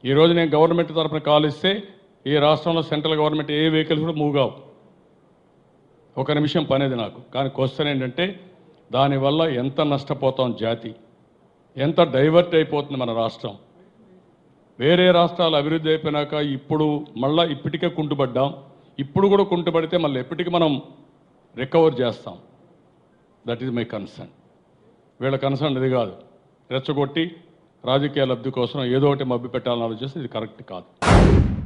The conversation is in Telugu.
ఈరోజు నేను గవర్నమెంట్ తరఫున కాల్ ఇస్తే ఈ రాష్ట్రంలో సెంట్రల్ గవర్నమెంట్ ఏ వెహికల్స్ కూడా మూవ్ కావు ఒక నిమిషం పనేది నాకు కానీ క్వశ్చన్ ఏంటంటే దానివల్ల ఎంత నష్టపోతాం జాతి ఎంత డైవర్ట్ అయిపోతుంది మన రాష్ట్రం వేరే రాష్ట్రాలు అభివృద్ధి అయిపోయినాక ఇప్పుడు మళ్ళీ ఇప్పటికే కుంటుపడ్డాం ఇప్పుడు కూడా కుంటుపడితే మళ్ళీ ఎప్పటికీ మనం రికవర్ చేస్తాం దట్ ఈజ్ మై కన్సర్న్ వీళ్ళ కన్సర్న్ ఇది కాదు రెచ్చగొట్టి రాజకీయ లబ్ధి కోసం ఏదో ఒకటి మభ్య పెట్టాలని ఆలోచిస్తే ఇది కరెక్ట్ కాదు